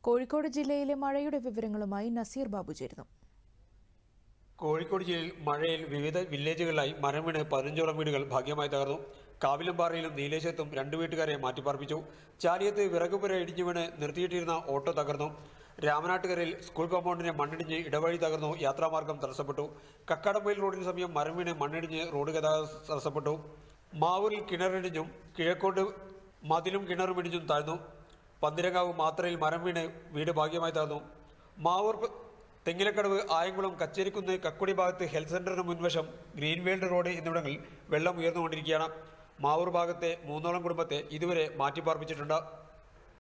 കോഴിക്കോട് ജില്ലയിലെ മഴയുടെ വിവരങ്ങളുമായി നസീർ ബാബു ചേരുന്നു കോഴിക്കോട് ജില്ലയിൽ മഴയിൽ വിവിധ വില്ലേജുകളിലായി മരം വീണ് പതിനഞ്ചോളം വീടുകൾ ഭാഗ്യമായി തകർന്നു കാവിലമ്പാറയിലും നീലേശ്വരത്തും രണ്ടു വീട്ടുകാരെ മാറ്റിപ്പാർപ്പിച്ചു ചാലിയത്ത് വിറകുപുര ഇടിഞ്ഞു വീണ് നിർത്തിയിട്ടിരുന്ന ഓട്ടോ തകർന്നു രാമനാട്ടുകരയിൽ സ്കൂൾ കോമ്പൗണ്ടിനെ മണ്ണിടിഞ്ഞ് ഇടവഴി തകർന്നു യാത്രാമാർഗം തടസ്സപ്പെട്ടു കക്കാടംപൊയിൽ റോഡിന് സമീപം മരം വീണ് മണ്ണിടിഞ്ഞ് റോഡ് ഗതാഗതം തടസ്സപ്പെട്ടു മാവൂരിൽ കിണറിടിഞ്ഞും കിഴക്കോട്ട് മതിലും കിണറും ഇടിഞ്ഞും താഴ്ന്നു പന്തിരങ്കാവ് മാത്രയിൽ മരം വീണ് വീട് ഭാഗ്യമായി തകർന്നു മാവൂർ പ- തെങ്ങിലക്കടവ് ആയംകുളം കച്ചേരിക്കുന്ന് കക്കുടി ഭാഗത്ത് ഹെൽത്ത് സെന്ററിന് മുൻവശം ഗ്രീൻവേൾഡ് റോഡ് എന്നിവിടങ്ങളിൽ വെള്ളം ഉയർന്നുകൊണ്ടിരിക്കുകയാണ് മാവൂർ ഭാഗത്തെ മൂന്നോളം കുടുംബത്തെ ഇതുവരെ മാറ്റിപ്പാർപ്പിച്ചിട്ടുണ്ട്